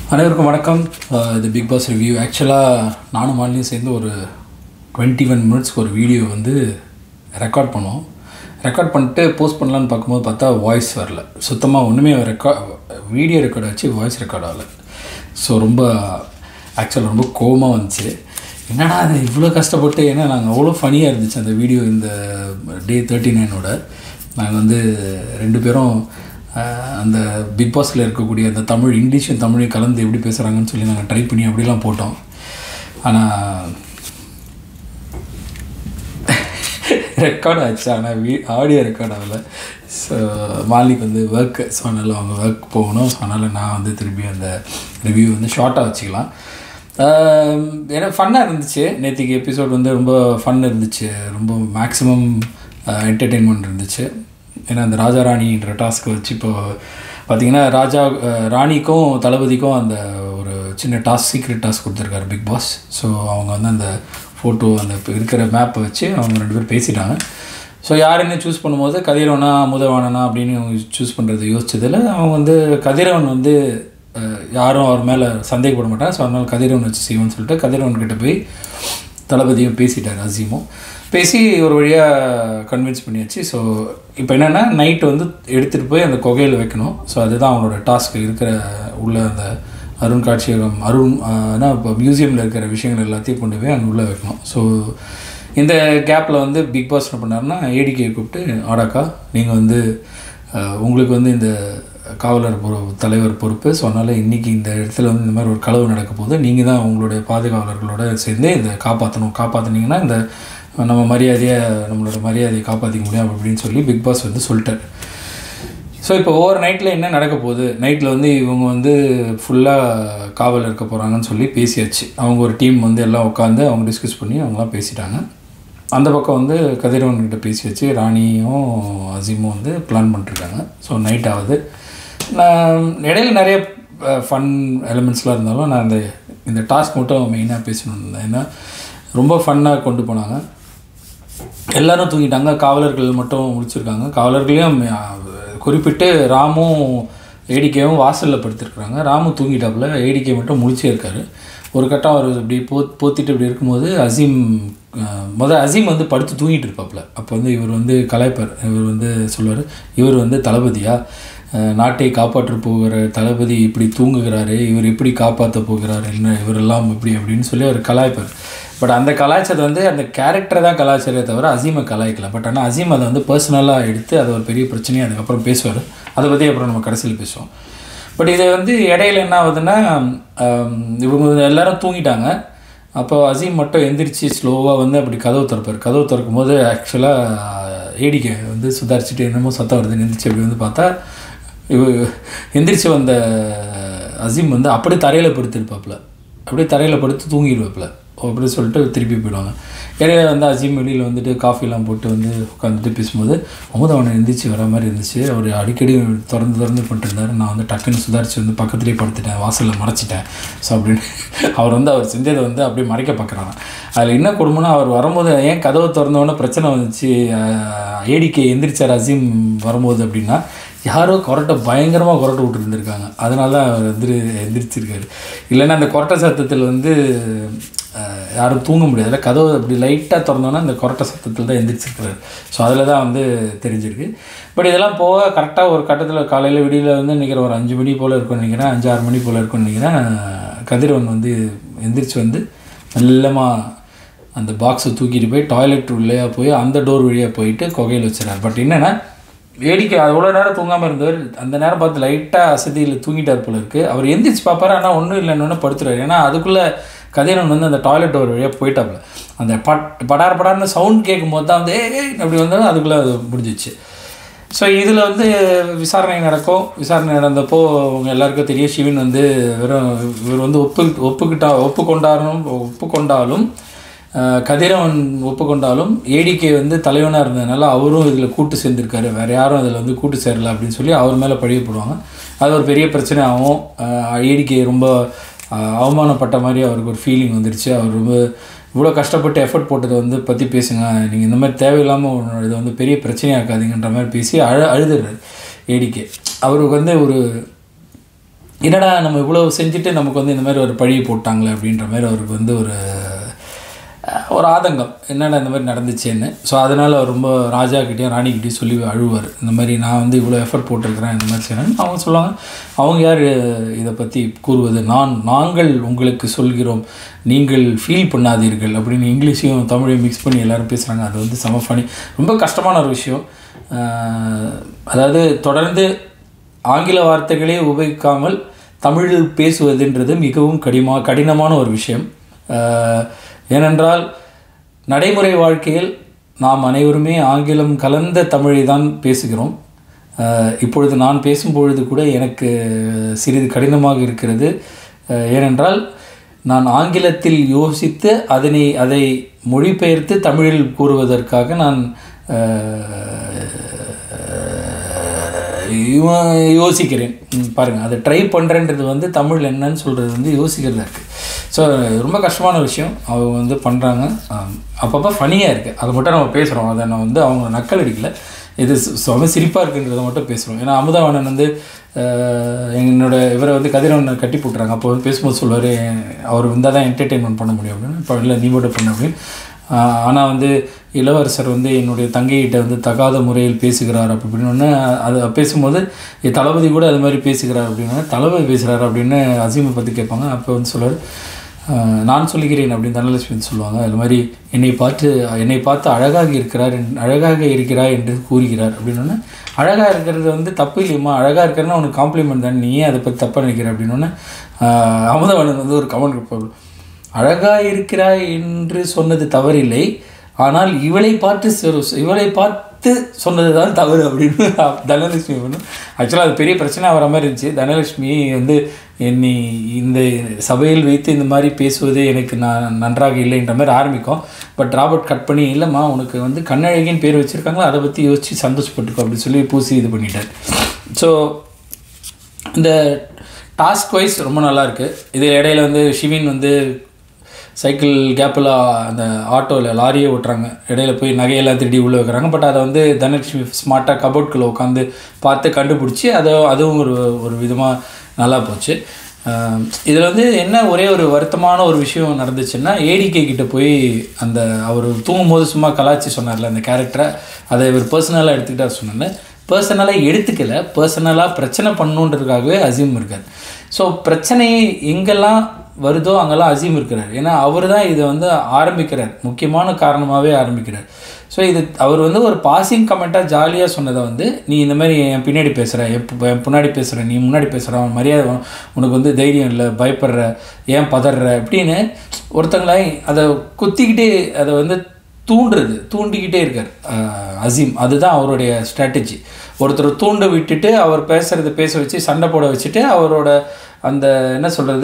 அனைவருக்கும் வணக்கம் அஹ் இது பிக் பாஸ் ரிவ்யூ ஆக்சுவலாக நானும் மாலினியும் சேர்ந்து ஒரு டுவெண்ட்டி ஒன் மினிட்ஸ்க்கு ஒரு வீடியோ வந்து ரெக்கார்ட் பண்ணோம் ரெக்கார்ட் பண்ணிட்டு போஸ்ட் பண்ணலான்னு பார்க்கும்போது பார்த்தா வாய்ஸ் வரல சுத்தமாக ஒன்றுமே ரெக்கார்ட் வீடியோ ரெக்கார்ட் ஆச்சு வாய்ஸ் ரெக்கார்ட் ஆகலை ஸோ ரொம்ப ஆக்சுவலாக ரொம்ப கோவமாக வந்துச்சு என்னடா அது இவ்வளோ கஷ்டப்பட்டு ஏன்னா நாங்கள் அவ்வளோ ஃபனியாக இருந்துச்சு அந்த வீடியோ இந்த டே தேர்ட்டி நைனோட நாங்கள் வந்து ரெண்டு பேரும் ஆஹ், அந்த பிக் பாஸில் இருக்கக்கூடிய அந்த தமிழ் இங்கிலீஷும் தமிழையும் கலந்து எப்படி பேசுகிறாங்கன்னு சொல்லி நாங்கள் ட்ரை பண்ணி அப்படிலாம் போட்டோம் ஆனால் ரெக்கார்ட் ஆச்சு ஆனால் வீ ஆடியோ ரெக்கார்ட் ஆகலை ஸோ மாலிக் வந்து ஒர்க்கு ஸோ அதனால் அவங்க ஒர்க் போகணும் ஸோ அதனால் நான் வந்து திருப்பி அந்த ரிவ்யூ வந்து ஷார்ட்டாக வச்சுக்கலாம் ஆஹ் ஏன்னா ஃபன்னாக இருந்துச்சு நேற்றுக்கு எபிசோட் வந்து ரொம்ப ஃபன் இருந்துச்சு ரொம்ப மேக்ஸிமம் என்டர்டெயின்மெண்ட் இருந்துச்சு ஏன்னா அந்த ராஜா ராணின்ற டாஸ்க்கை வச்சு இப்போ பார்த்தீங்கன்னா ராஜா அஹ், ராணிக்கும் தளபதிக்கும் அந்த ஒரு சின்ன டாஸ்க் சீக்ரெட் டாஸ்க் கொடுத்துருக்காரு பிக் பாஸ் ஸோ அவங்க வந்து அந்த ஃபோட்டோ அந்த இப்ப இருக்கிற மேப்பை வச்சு அவங்க ரெண்டு பேரும் பேசிட்டாங்க ஸோ யாருன்னு சூஸ் பண்ணும்போது கதிரவனா முதவானனா அப்படின்னு அவங்க சூஸ் பண்ணுறது யோசிச்சதில் அவங்க வந்து கதிரவன் வந்து அஹ், யாரும் அவர் மேலே சந்தேகப்பட மாட்டாங்க ஸோ அதனால் கதிரவன் வச்சு செய்வோம்னு சொல்லிட்டு கதிரவன் கிட்ட போய் தளபதியும் பேசிட்டார் அசீமும் பேசி ஒரு வழியாக கன்வின்ஸ் பண்ணியாச்சு ஸோ இப்போ என்னென்னா நைட்டு வந்து எடுத்துகிட்டு போய் அந்த குகையில் வைக்கணும் ஸோ அதுதான் அவங்களோட டாஸ்க் இருக்கிற உள்ள அந்த அருண் காட்சியகம் அருண் ஆனால் இப்போ மியூசியமில் இருக்கிற விஷயங்கள் எல்லாத்தையும் கொண்டு போய் அங்கே உள்ளே வைக்கணும் ஸோ இந்த கேப்பில் வந்து பிக் பாஸ் என்ன பண்ணாருன்னா ஏடிகே கூப்பிட்டு ஆடாக்கா நீங்கள் வந்து அஹ், உங்களுக்கு வந்து இந்த காவலர் பொறு தலைவர் பொறுப்பு ஸோ அதனால் இன்றைக்கி இந்த இடத்துல வந்து இந்த மாதிரி ஒரு களவு நடக்க போது நீங்கள் தான் உங்களுடைய பாதுகாவலர்களோட சேர்ந்து இந்த காப்பாற்றணும் காப்பாற்றுனீங்கன்னா இந்த நம்ம மரியாதையை நம்மளோட மரியாதையை காப்பாற்றிக்க முடியும் அப்படின்னு சொல்லி பிக் பாஸ் வந்து சொல்லிட்டார் ஸோ இப்போ ஓவர் நைட்டில் என்ன நடக்க போகுது நைட்டில் வந்து இவங்க வந்து ஃபுல்லாக காவல் இருக்க போகிறாங்கன்னு சொல்லி பேசியாச்சு அவங்க ஒரு டீம் வந்து எல்லாம் உட்காந்து அவங்க டிஸ்கஸ் பண்ணி அவங்களாம் பேசிட்டாங்க அந்த பக்கம் வந்து கதிரவன் கிட்ட பேசி வச்சு ராணியும் அசீமும் வந்து பிளான் பண்ணிருக்காங்க ஸோ நைட் ஆகுது நான் இடையில நிறைய ஃபன் எலிமெண்ட்ஸ்லாம் இருந்தாலும் நான் இந்த இந்த டாஸ்க் மட்டும் மெயினாக பேசணும் இருந்தேன் ஏன்னா ரொம்ப ஃபன்னாக கொண்டு போனாங்க எல்லாரும் தூங்கிட்டாங்க காவலர்கள் மட்டும் முடிச்சிருக்காங்க காவலர்களையும் அஹ், குறிப்பிட்டு ராமும் ஏடிகேவும் வாசலில் படுத்திருக்கிறாங்க ராமு தூங்கிட்டாப்புல ஏடிகே மட்டும் முழிச்சே இருக்காரு ஒரு கட்டம் அவர் இப்படி போ போத்திட்டு இப்படி இருக்கும்போது அசீம் அஹ், முதல் அசீம் வந்து படுத்து தூங்கிட்டு இருப்பாப்புல அப்போ வந்து இவர் வந்து கலாய்ப்பார் இவர் வந்து சொல்லுவார் இவர் வந்து தளபதியா அஹ், நாட்டை காப்பாற்ற போகிற தளபதி இப்படி தூங்குகிறாரு இவர் எப்படி காப்பாற்ற போகிறார் என்ன இவரெல்லாம் இப்படி அப்படின்னு சொல்லி அவர் கலாய்ப்பார் பட் அந்த கலாய்ச்சது வந்து அந்த கேரக்டரை தான் கலாய்ச்சரே தவிர அசீமை கலாய்க்கல பட் ஆனால் அசீம் அதை வந்து பர்சனலாக எடுத்து அது ஒரு பெரிய பிரச்சனையை அதுக்கப்புறம் பேசுவார் அதை பற்றி அப்புறம் நம்ம கடைசியில் பேசுவோம் பட் இது வந்து இடையில என்ன ஆகுதுன்னா ஆம், இவங்க வந்து எல்லாரும் தூங்கிட்டாங்க அப்போ அசீம் மட்டும் எந்திரிச்சு ஸ்லோவாக வந்து அப்படி கதவு திறப்பார் கதவு திறக்கும் போது ஆக்சுவலாக ஏடிக்கை வந்து சுதாரிச்சுட்டு என்னமோ சத்தம் வருதுன்னு எந்திரிச்சு அப்படி வந்து பார்த்தா இவ எந்திரிச்சு வந்த அசீம் வந்து அப்படியே தரையில் படுத்திருப்பாப்புல அப்படியே தரையில் படுத்து தூங்கிடுவாப்புல அப்படி சொல்லிட்டு திருப்பி போயிடுவாங்க இடையில வந்து அசீம் வெளியில் வந்துட்டு காஃபிலாம் போட்டு வந்து உட்காந்துட்டு பேசும்போது அமுத அவனை எந்திரிச்சு வர மாதிரி இருந்துச்சு அவர் அடிக்கடி திறந்து திறந்து பண்ணிட்டுருந்தாரு நான் வந்து டக்குன்னு சுதாரிச்சு வந்து பக்கத்துலேயே படுத்துட்டேன் வாசலில் மறைச்சிட்டேன் ஸோ அப்படின்னு அவர் வந்து அவர் செஞ்சதை வந்து அப்படியே மறைக்க பார்க்குறாங்க அதில் என்ன கொடுமைன்னா அவர் வரும்போது ஏன் கதவை திறந்தவொடனே பிரச்சனை வந்துச்சு ஏடிக்கே எந்திரிச்சார் அசீம் வரும்போது அப்படின்னா யாரோ கொரட்டை பயங்கரமாக கொரட்டை விட்டு இருந்திருக்காங்க அதனால தான் அவர் வந்து எந்திரிச்சிருக்காரு இல்லைன்னா அந்த கொரட்டை சத்தத்தில் வந்து அஹ், யாரும் தூங்க முடியாது கதவு அப்படி லைட்டாக திறந்தோன்னா அந்த கொரட்டை சத்தத்தில் தான் எந்திரிச்சிருக்காரு ஸோ அதில் தான் வந்து தெரிஞ்சிருக்கு பட் இதெல்லாம் போக கரெக்டாக ஒரு கட்டத்தில் காலையில் விடியில் வந்து நினைக்கிறேன் ஒரு அஞ்சு மணி போல் இருக்கும்னு நினைக்கிறேன் அஞ்சு ஆறு மணி போல் இருக்கும்னு நினைக்கிறேன் கதிரவன் வந்து எந்திரிச்சு வந்து மெல்லமாக அந்த பாக்ஸை தூக்கிட்டு போய் டாய்லெட் உள்ளேயா போய் அந்த டோர் வழியாக போயிட்டு குகையில் வச்சிடறாரு பட் என்னென்னா வேடிக்கை அவ்வளோ நேரம் தூங்காமல் இருந்தவர் அந்த நேரம் பார்த்து லைட்டாக அசதியில் தூங்கிட்டார் போல இருக்குது அவர் எந்திரிச்சு பார்ப்பாரு ஆனால் ஒன்றும் இல்லைன்னு படுத்துறாரு ஏன்னா அதுக்குள்ளே கதிரவன் வந்து அந்த டாய்லெட் டோர் வழியாக போயிட்டாப்புல அந்த பட் படார் படார்னு சவுண்ட் கேட்கும்போது தான் வந்து ஏய் ஏய் அப்படி வந்தாலும் அதுக்குள்ளே அது முடிஞ்சிச்சு ஸோ இதில் வந்து விசாரணை நடக்கும் விசாரணை நடந்தப்போ அவங்க எல்லாருக்கும் தெரியும் சிவன் வந்து வெறும் இவர் வந்து ஒப்பு ஒப்புக்கிட்டா ஒப்புக்கொண்டாரும் ஒப்புக்கொண்டாலும் அஹ், கதிரவன் ஒப்புக்கொண்டாலும் ஏடிகே வந்து தலைவனாக இருந்ததுனால அவரும் இதில் கூட்டு சேர்ந்திருக்காரு வேறு யாரும் அதில் வந்து கூட்டு சேரல அப்படின்னு சொல்லி அவர் மேலே பழிய போடுவாங்க அது ஒரு பெரிய பிரச்சனை ஆகும் ஏடிகே ரொம்ப அஹ், அவமானப்பட்ட மாதிரி அவருக்கு ஒரு ஃபீலிங் வந்துருச்சு அவர் ரொம்ப இவ்வளோ கஷ்டப்பட்டு எஃபர்ட் போட்டதை வந்து பற்றி பேசுங்க நீங்கள் இந்த மாதிரி தேவையில்லாமல் ஒரு இதை வந்து பெரிய பிரச்சனையாக்காதீங்கன்ற மாதிரி பேசி அழ அழுதுறாரு ஏடிகே அவருக்கு வந்து ஒரு என்னடா நம்ம இவ்வளோ செஞ்சுட்டு நமக்கு வந்து இந்த மாதிரி ஒரு பழியை போட்டாங்களே அப்படின்ற மாதிரி அவருக்கு வந்து ஒரு அஹ், ஒரு ஆதங்கம் என்னடா இந்த மாதிரி நடந்துச்சேன்னு ஸோ அதனால் அவர் ரொம்ப ராஜாக்கிட்டேயும் ராணிக்கிட்டேயும் சொல்லி அழுவார் இந்த மாதிரி நான் வந்து இவ்வளோ எஃபர்ட் போட்டிருக்கிறேன் இந்த மாதிரி செய்யணும் அவங்க சொல்லுவாங்க அவங்க யார் இதை பற்றி கூறுவது நான் நாங்கள் உங்களுக்கு சொல்கிறோம் நீங்கள் ஃபீல் பண்ணாதீர்கள் அப்படின்னு இங்கிலீஷையும் தமிழையும் மிக்ஸ் பண்ணி எல்லாரும் பேசுகிறாங்க அது வந்து செம ஃபனி ரொம்ப கஷ்டமான ஒரு விஷயம் அஹ், அதாவது தொடர்ந்து ஆங்கில வார்த்தைகளே உபயோகிக்காமல் தமிழில் பேசுவதுன்றது மிகவும் கடிமா கடினமான ஒரு விஷயம் அஹ், ஏனென்றால் நடைமுறை வாழ்க்கையில் நாம் அனைவருமே ஆங்கிலம் கலந்த தமிழை தான் பேசுகிறோம் அஹ், இப்பொழுது நான் பேசும்பொழுது கூட எனக்கு சிறிது கடினமாக இருக்கிறது அஹ், ஏனென்றால் நான் ஆங்கிலத்தில் யோசித்து அதனை அதை மொழிபெயர்த்து தமிழில் கூறுவதற்காக நான் அஹ், இவன் யோசிக்கிறேன் ம், பாருங்க அதை ட்ரை பண்ணுறேன்றது வந்து தமிழ் என்னன்னு சொல்கிறது வந்து யோசிக்கிறதா இருக்குது ஸோ ரொம்ப கஷ்டமான விஷயம் அவங்க வந்து பண்ணுறாங்க அப்பப்போ ஃபனியாக இருக்குது அதை மட்டும் நம்ம பேசுகிறோம் அதை நான் வந்து அவங்க நக்கல் அடிக்கல இது சு- செம சிரிப்பாக இருக்குன்றதை மட்டும் பேசுகிறோம் ஏன்னா அமுதவாணன் வந்து அஹ், என்னோட இவரை வந்து கதிரவனை கட்டி போட்டுறாங்க அப்போ வந்து பேசும்போது சொல்லுவார் அவர் வந்தால் தான் என்டர்டெயின்மெண்ட் பண்ண முடியும் அப்படின்னு இப்போ இல்லை நீ மட்டும் பண்ண அப்படின்னு ஆனால் வந்து இளவரசர் வந்து என்னுடைய தங்கைகிட்ட வந்து தகாத முறையில் பேசுகிறார் அப்படி இப்படின்னு அது பேசும்போது என் தளபதி கூட அது மாதிரி பேசுகிறார் அப்படின்னா தளபதி பேசுகிறார் அப்படின்னு அசீமை பற்றி கேட்பாங்க அப்போ வந்து சொல்லுவார் ஆஹ் நான் சொல்லுகிறேன் அப்படின்னு தனலட்சுமி வந்து சொல்லுவாங்க அது மாதிரி என்னை பார்த்து என்னை பார்த்து அழகாக இருக்கிறார் என்- அழகாக இருக்கிறாய் என்று கூறுகிறார் அப்படின்னு அழகாக இருக்கிறது வந்து தப்பு இல்லையம்மா அழகாக இருக்கிறன்னா உனக்கு காம்ப்ளிமெண்ட் தான் நீ ஏன் அதை பற்றி தப்பாக நினைக்கிற அப்படின்னு அமுதவாணன் வந்து ஒரு கமெண்ட் கொடுப்பாரு அழகாக இருக்கிறாய் என்று சொன்னது தவறில்லை ஆனால் இவளை பார்த்து சொ- இவளை பார்த்து சொன்னது தான் தவறு அப்படின்னு தனலட்சுமி ஒன்று ஆக்சுவலாக அது பெரிய பிரச்சனை ஆகிற மாதிரி இருந்துச்சு தனலட்சுமி வந்து என்னை இந்த சபையில் வைத்து இந்த மாதிரி பேசுவது எனக்கு நான் நன்றாக இல்லைன்ற மாதிரி ஆரம்பிக்கும் பட் ராபர்ட் கட் பண்ணி இல்லைம்மா உனக்கு வந்து கண்ணழகின்னு பேர் வச்சுருக்காங்களா அதை பற்றி யோசித்து சந்தோஷப்பட்டுக்கோ அப்படின்னு சொல்லி பூசி இது பண்ணிட்டார் ஸோ இந்த டாஸ்க் வைஸ் ரொம்ப நல்லா இருக்கு இது இடையில வந்து ஷிவின் வந்து சைக்கிள் கேப்பில் அந்த ஆட்டோவில் லாரியே ஓட்டுறாங்க இடையில போய் நகையெல்லாம் திருடி உள்ளே வைக்கிறாங்க பட் அதை வந்து தனலட்சுமி ஸ்மார்ட்டாக கபோர்ட்குள்ளே உட்காந்து பார்த்து கண்டுபிடிச்சி அதை அதுவும் ஒரு ஒரு விதமாக நல்லா போச்சு இதில் வந்து என்ன ஒரே ஒரு வருத்தமான ஒரு விஷயம் நடந்துச்சுன்னா ஏடிகே கிட்ட போய் அந்த அவர் தூங்கும்போது சும்மா கலாச்சி சொன்னார்ல அந்த கேரக்டரை அதை இவர் பர்சனலாக எடுத்துக்கிட்டார் சொன்னால பர்சனலாக எடுத்துக்கல பர்சனலாக பிரச்சனை பண்ணுன்றதுக்காகவே அசீம் இருக்கார் ஸோ பிரச்சனையை எங்கெல்லாம் வருதோ அங்கெல்லாம் அசீம் இருக்கிறார் ஏன்னா அவர் தான் இதை வந்து ஆரம்பிக்கிறார் முக்கியமான காரணமாகவே ஆரம்பிக்கிறார் ஸோ இது அவர் வந்து ஒரு பாசிங் கமெண்ட்டாக ஜாலியாக சொன்னதை வந்து நீ இந்த மாதிரி என் பின்னாடி பேசுகிற என் பு- என் முன்னாடி பேசுகிற நீ முன்னாடி பேசுகிற அவன் மரியாதை உன- உனக்கு வந்து தைரியம் இல்லை பயப்படுற ஏன் பதற அப்படின்னு ஒருத்தங்களை அதை குத்திக்கிட்டே அதை வந்து தூண்டுறது தூண்டிக்கிட்டே இருக்கார் அஹ் அசீம் அதுதான் அவருடைய ஸ்ட்ராட்டஜி ஒருத்தர் தூண்ட விட்டுட்டு அவர் பேசுகிறத பேச வச்சு சண்டை போட வச்சுட்டு அவரோட அந்த என்ன சொல்கிறது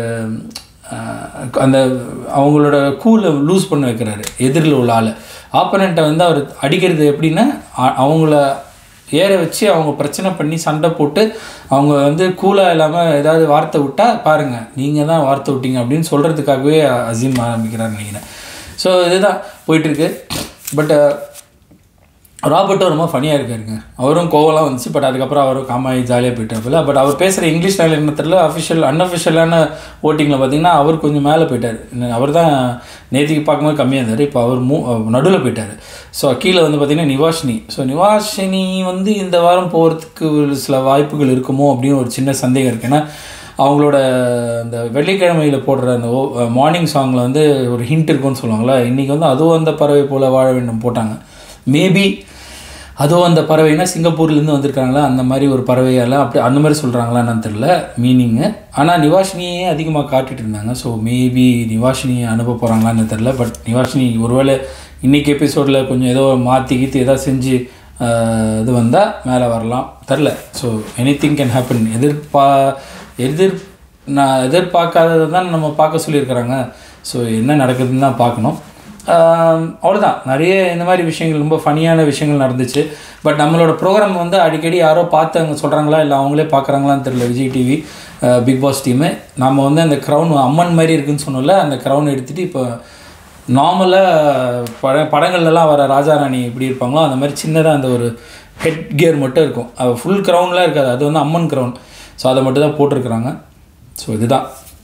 அந்த அவங்களோட கூலை லூஸ் பண்ண வைக்கிறாரு எதிரில் உள்ள ஆளை ஆப்பனண்ட்டை வந்து அவர் அடிக்கிறது எப்படின்னா அ- அவங்கள ஏற வச்சு அவங்க பிரச்சனை பண்ணி சண்டை போட்டு அவங்க வந்து கூலாக இல்லாமல் ஏதாவது வார்த்தை விட்டால் பாருங்கள் நீங்கள் தான் வார்த்தை விட்டீங்க அப்படின்னு சொல்கிறதுக்காகவே அசீம் ஆரம்பிக்கிறார் நினைக்கிறேன் ஸோ இதுதான் போயிட்டுருக்கு பட் ராபர்ட்டும் ரொம்ப ஃபனியாக இருக்காருங்க அவரும் கோவலாம் வந்துச்சு பட் அதுக்கப்புறம் அவரும் காமாயி ஜாலியாக போயிட்டாப்புல பட் அவர் பேசுகிற இங்கிலீஷ் ஸ்டைல் என்ன தெரியல அஃபிஷியல் அன்அஃபிஷியலான ஓட்டிங்கில் பார்த்தீங்கன்னா அவர் கொஞ்சம் மேலே போயிட்டார் அவர் தான் நேத்திக்கு பார்க்கும்போது கம்மியாக இருந்தார் இப்போ அவர் மூ நடுவில் போயிட்டார் ஸோ கீழே வந்து பார்த்தீங்கன்னா நிவாஷினி ஸோ நிவாஷினி வந்து இந்த வாரம் போகிறதுக்கு ஒரு சில வாய்ப்புகள் இருக்குமோ அப்படின்னு ஒரு சின்ன சந்தேகம் இருக்குது ஏன்னா அவங்களோட அந்த வெள்ளிக்கிழமையில் போடுற அந்த மார்னிங் சாங்கில் வந்து ஒரு ஹிண்ட் இருக்குன்னு சொல்லுவாங்களே இன்றைக்கி வந்து அதுவும் அந்த பறவை போல் வாழ வேண்டும் போட்டாங்க மேபி அதுவும் அந்த பறவைனா சிங்கப்பூர்லேருந்து வந்திருக்காங்களா அந்த மாதிரி ஒரு பறவையால் அப்படி அந்த மாதிரி சொல்கிறாங்களா என்னன்னு தெரில மீனிங்கு ஆனால் நிவாஷினியே அதிகமாக காட்டிட்டு இருந்தாங்க ஸோ மேபி நிவாஷினியை அனுப்ப போகிறாங்களான்னு தெரில பட் நிவாஷினி ஒருவேளை இன்னைக்கு எபிசோடில் கொஞ்சம் ஏதோ மாற்றி கீத்தி ஏதோ செஞ்சு ஆஹ், இது வந்தால் மேலே வரலாம் தெரில so anything can happen எதிர்பா எதிர் நான் எதிர்பார்க்காததை தான் நம்ம பார்க்க சொல்லியிருக்கிறாங்க ஸோ என்ன நடக்குதுன்னு தான் பார்க்கணும் ஆம், அவ்வளவுதான் நிறைய இந்த மாதிரி விஷயங்கள் ரொம்ப ஃபனியான விஷயங்கள் நடந்துச்சு பட் நம்மளோட ப்ரோக்ராம் வந்து அடிக்கடி யாரோ பார்த்து அவங்க சொல்கிறாங்களா இல்லை அவங்களே பார்க்குறாங்களான்னு தெரியல Vijay TV big boss team நம்ம வந்து அந்த க்ரௌன் அம்மன் மாதிரி இருக்குன்னு சொன்னோம்ல அந்த க்ரௌன் எடுத்துகிட்டு இப்போ நார்மலாக பட படங்கள்லாம் வர ராஜா ராணி எப்படி இருப்பாங்களோ அந்த மாதிரி சின்னதாக அந்த ஒரு ஹெட் கியர் மட்டும் இருக்கும் அது ஃபுல் க்ரௌன்லாம் இருக்காது அது வந்து அம்மன் க்ரௌன் ஸோ அதை மட்டும் தான் போட்டிருக்கிறாங்க ஸோ இதுதான்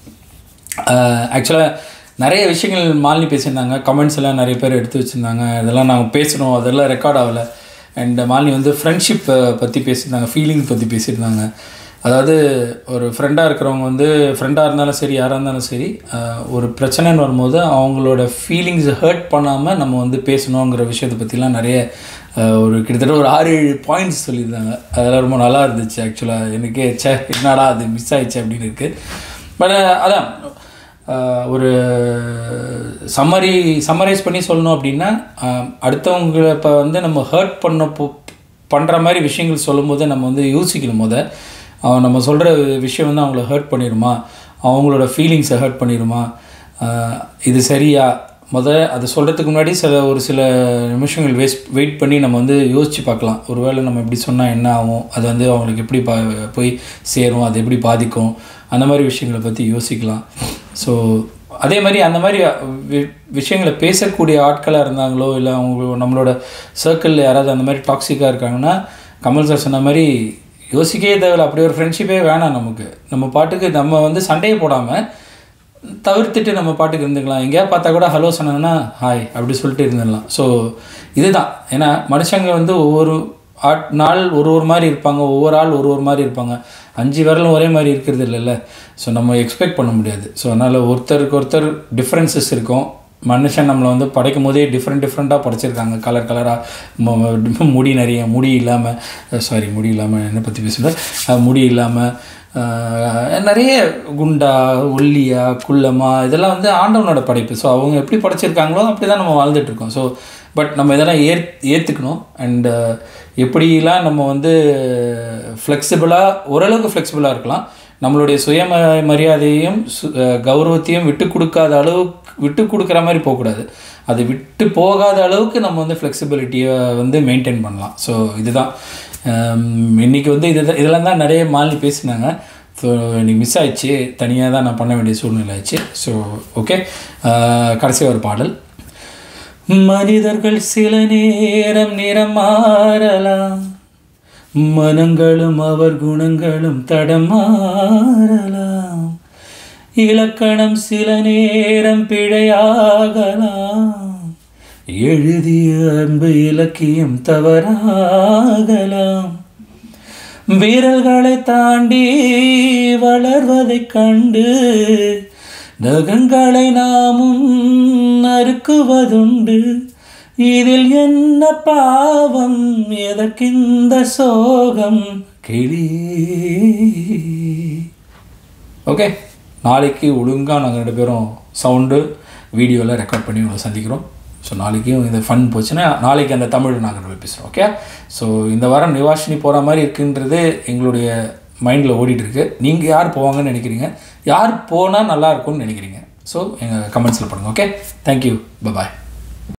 ஆக்சுவலாக நிறைய விஷயங்கள் மாலினி பேசியிருந்தாங்க கமெண்ட்ஸ் எல்லாம் நிறைய பேர் எடுத்து வச்சுருந்தாங்க இதெல்லாம் நாங்கள் பேசணும் அதெல்லாம் ரெக்கார்ட் ஆகலை அண்ட் மாலினி வந்து ஃப்ரெண்ட்ஷிப்பை பற்றி பேசியிருந்தாங்க ஃபீலிங் பற்றி பேசியிருந்தாங்க அதாவது ஒரு ஃப்ரெண்டாக இருக்கிறவங்க வந்து ஃப்ரெண்டாக இருந்தாலும் சரி யாராக இருந்தாலும் சரி ஆஹ், ஒரு பிரச்சனைன்னு வரும்போது அவங்களோட ஃபீலிங்ஸை ஹர்ட் பண்ணாமல் நம்ம வந்து பேசணுங்கிற விஷயத்தை பற்றிலாம் நிறைய ஆஹ், ஒரு கிட்டத்தட்ட ஒரு ஆறு ஏழு பாயிண்ட்ஸ் சொல்லியிருந்தாங்க அதெல்லாம் ரொம்ப நல்லா இருந்துச்சு ஆக்சுவலாக எனக்கே ச்சே என்னடா அது மிஸ் ஆயிடுச்சு அப்படின்னு இருக்குது பட் அதான் ஆஹ் ஒரு சம்மரி சம்மரைஸ் பண்ணி சொல்லணும் அப்படின்னா ஆஹ் அடுத்தவங்களை இப்போ வந்து நம்ம ஹர்ட் பண்ண போ பண்ணுற மாதிரி விஷயங்கள் சொல்லும்போது நம்ம வந்து யோசிக்கணும் போத அவன் நம்ம சொல்கிற விஷயம் வந்து அவங்கள ஹர்ட் பண்ணிடுமா அவங்களோட ஃபீலிங்ஸை ஹர்ட் பண்ணிடுமா ஆஹ் இது சரியா முத அதை சொல்கிறதுக்கு முன்னாடி சில ஒரு சில நிமிஷங்கள் வேஸ்ட் வெயிட் பண்ணி நம்ம வந்து யோசித்து பார்க்கலாம் ஒருவேளை நம்ம இப்படி சொன்னால் என்ன ஆகும் அது வந்து அவங்களுக்கு எப்படி பா போய் சேரும் அது எப்படி பாதிக்கும் அந்த மாதிரி விஷயங்களை பற்றி யோசிக்கலாம் ஸோ அதே மாதிரி அந்த மாதிரி வி- விஷயங்களை பேசக்கூடிய ஆட்களாக இருந்தாங்களோ இல்லை அவங்க நம்மளோட சர்க்கிளில் யாராவது அந்த மாதிரி டாக்ஸிக்காக இருக்காங்கன்னா கமல் சார் சொன்ன மாதிரி யோசிக்கவே தேவையில்ல அப்படி ஒரு ஃப்ரெண்ட்ஷிப்பே வேணாம் நமக்கு நம்ம பாட்டுக்கு நம்ம வந்து சண்டையை போடாமல் தவிர்த்துட்டு நம்ம பாட்டுக்கு இருந்துக்கலாம் எங்கேயா பார்த்தா கூட ஹலோ சொன்னாங்கன்னா ஹாய் அப்படி சொல்லிட்டு இருந்துடலாம் ஸோ இதுதான் ஏன்னா மனுஷங்க வந்து ஒவ்வொரு ஆட் நாள் ஒரு ஒரு மாதிரி இருப்பாங்க ஒவ்வொரு ஆள் ஒரு ஒரு மாதிரி இருப்பாங்க அஞ்சு விரலும் ஒரே மாதிரி இருக்கிறது இல்லைல்ல ஸோ நம்ம எக்ஸ்பெக்ட் பண்ண முடியாது ஸோ அதனால் ஒருத்தருக்கு ஒருத்தர் டிஃப்ரென்சஸ் இருக்கும் மனுஷன் நம்மளை வந்து படைக்கும் போதே டிஃப்ரெண்ட் டிஃப்ரெண்ட்டாக படைச்சிருக்காங்க கலர் கலராக முடி நிறைய முடி இல்லாமல் சாரி முடி இல்லாமல் என்னை பற்றி பேசுகிறேன் முடி இல்லாமல் ஆஹ் நிறைய குண்டா ஒல்லியா குள்ளமா இதெல்லாம் வந்து ஆண்டவனோட படைப்பு ஸோ அவங்க எப்படி படைச்சிருக்காங்களோ அப்படி தான் நம்ம வாழ்ந்துட்டு இருக்கோம் ஸோ பட் நம்ம இதெல்லாம் ஏற் ஏற்றுக்கணும் அண்டு எப்படிலாம் நம்ம வந்து ஃப்ளெக்சிபிளாக ஓரளவுக்கு ஃப்ளெக்சிபிளாக இருக்கலாம் நம்மளுடைய சுய ம- மரியாதையையும் சு அஹ் கௌரவத்தையும் விட்டு கொடுக்காத அளவுக்கு விட்டு கொடுக்குற மாதிரி போகக்கூடாது அது விட்டு போகாத அளவுக்கு நம்ம வந்து ஃப்ளெக்சிபிலிட்டியை வந்து மெயின்டைன் பண்ணலாம் ஸோ இதுதான் ஹம், இன்னைக்கு வந்து இது இதெல்லாம் தான் நிறைய மாலினி பேசினாங்க ஸோ இன்னைக்கு மிஸ் ஆயிடுச்சு தனியாக தான் நான் பண்ண வேண்டிய சூழ்நிலை ஆயிடுச்சு ஸோ ஓகே கடைசி ஒரு பாடல் மனிதர்கள் சில நேரம் நிறம் மாறலாம் மனங்களும் அவர் குணங்களும் தடமாறலாம் இலக்கணம் சில நேரம் பிழையாகலாம் எழுதிய அன்பு இலக்கியம் தவறாகலாம் வீரர்களை தாண்டி வளர்வதைக் கண்டு நகங்களை நாமும் நறுக்குவதுண்டு இதில் என்ன பாவம் எதற்கிந்த சோகம் கிளி ஓகே நாளைக்கு ஒழுங்காக நாங்கள் ரெண்டு பேரும் சவுண்டு வீடியோவில் ரெக்கார்ட் பண்ணி உங்களை சந்திக்கிறோம் ஸோ நாளைக்கும் இந்த ஃபன் போச்சுன்னா நாளைக்கு அந்த தமிழ் நாங்கள் ரெண்டு பேசுகிறோம் ஓகே ஸோ இந்த வாரம் நிவாஷினி போகிற மாதிரி இருக்குன்றது எங்களுடைய மைண்டில் ஓடிட்டுருக்கு நீங்கள் யார் போவாங்கன்னு நினைக்கிறீங்க யார் போனால் நல்லா இருக்கும்னு நினைக்கிறீங்க ஸோ எங்கள் கமெண்ட்ஸில் பண்ணுங்கள் ஓகே தேங்க்யூ பாய்